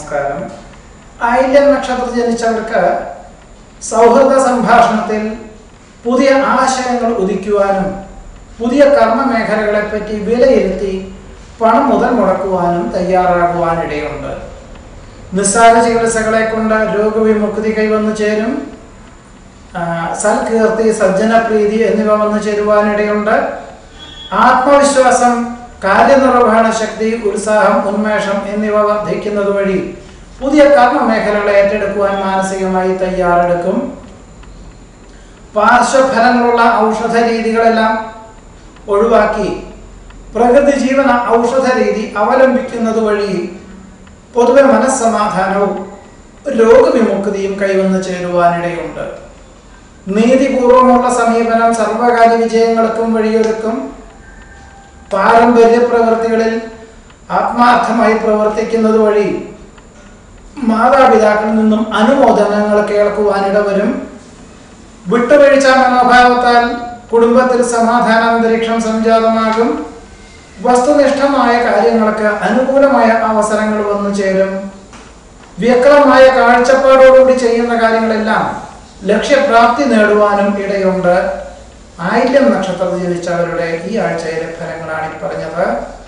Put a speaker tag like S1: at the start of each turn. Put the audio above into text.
S1: നമസ്കാരം ആയില്യം നക്ഷത്രത്തിൽ ജനിച്ചവർക്ക് സൗഹൃദ സംഭാഷണത്തിൽ പുതിയ ആശയങ്ങൾ ഉദിക്കുവാനും പുതിയ കർമ്മ മേഖലകളെ പറ്റി വിലയിരുത്തി പണം മുതൽ മുടക്കുവാനും തയ്യാറാകുവാനിടയുണ്ട് നിസ്സാര ചികിത്സകളെ കൊണ്ട് രോഗവിമുക്തി കൈവന്നു ചേരും ആ, സൽകീർത്തി സജ്ജനപ്രീതി എന്നിവ വന്നു ചേരുവാനിടയുണ്ട് ആത്മവിശ്വാസം കാര്യനിർവഹണ ശക്തി ഉത്സാഹം ഉന്മേഷം എന്നിവ വർദ്ധിക്കുന്നത് വഴി പുതിയ കർമ്മ മേഖലകളെ ഏറ്റെടുക്കുവാൻ മാനസികമായി തയ്യാറെടുക്കും പാർശ്വഫലങ്ങളുള്ള ഔഷധ രീതികളെല്ലാം ഒഴിവാക്കി പ്രകൃതി ജീവന ഔഷധ രീതി അവലംബിക്കുന്നത് വഴി പൊതുവെ മനസ്സമാധാനവും രോഗവിമുക്തിയും കൈവന്നു ചേരുവാനിടയുണ്ട് നീതിപൂർവമുള്ള സമീപനം സർവകാര്യ വിജയങ്ങൾക്കും വഴിയൊരുക്കും പാരമ്പര്യ പ്രവൃത്തികളിൽ ആത്മാർത്ഥമായി പ്രവർത്തിക്കുന്നത് വഴി മാതാപിതാക്കളിൽ നിന്നും അനുമോദനങ്ങൾ കേൾക്കുവാനിടവരും വിട്ടുവീഴ്ച മനോഭാവത്താൽ കുടുംബത്തിൽ സമാധാന അന്തരീക്ഷം സംജാതമാകും വസ്തുനിഷ്ഠമായ കാര്യങ്ങൾക്ക് അനുകൂലമായ അവസരങ്ങൾ വന്നു ചേരും വ്യക്തമായ കാഴ്ചപ്പാടോടുകൂടി ചെയ്യുന്ന കാര്യങ്ങളെല്ലാം ലക്ഷ്യപ്രാപ്തി നേടുവാനും ഇടയുണ്ട് ആയില്യം നക്ഷത്രത്തിൽ ജനിച്ചവരുടെ ഈ ആഴ്ചയിലെ ഫലങ്ങളാണ് ഈ പറഞ്ഞത്